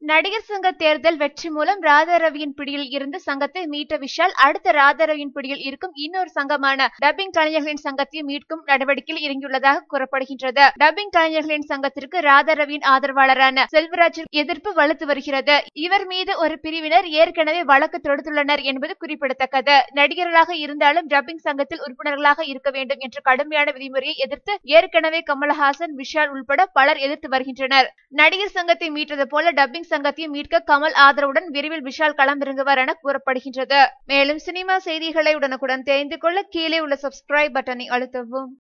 நடிகர் சங்க தேர்தல் வெற்றி மூலம் ராதாரவியின் பிடியில் இருந்து சங்கத்தை மீட்ட விஷால் அடுத்த ராதாரவியின் பிடியில் இருக்கும் இன்னொரு சங்கமான டப்பிங் கலைஞர்களின் சங்கத்தையும் மீட்கும் நடவடிக்கையில் இறங்கியுள்ளதாக கூறப்படுகின்றது டப்பிங் கலைஞர்களின் சங்கத்திற்கு ராதாரவியின் ஆதரவாளரான செல்வராஜின் எதிர்ப்பு வலுத்து வருகிறது இவர் மீது ஒரு பிரிவினர் ஏற்கனவே வழக்கு தொடுத்துள்ளனர் என்பது குறிப்பிடத்தக்கது நடிகர்களாக இருந்தாலும் டப்பிங் சங்கத்தில் உறுப்பினர்களாக இருக்க வேண்டும் என்ற கடுமையான விதிமுறையை எதிர்த்து ஏற்கனவே கமலஹாசன் விஷால் உள்பட பலர் எதிர்த்து வருகின்றனர் நடிகர் சங்கத்தை மீட்டது போல டப்பிங் சங்கத்தையும் மீட்க கமல் ஆதரவுடன் விரைவில் விஷால் களமிறங்குவார் என கூறப்படுகின்றது மேலும் சினிமா செய்திகளை உடனுக்குடன் தெரிந்து கொள்ள கீழே உள்ள சப்ஸ்கிரைப் பட்டனை அழுத்தவும்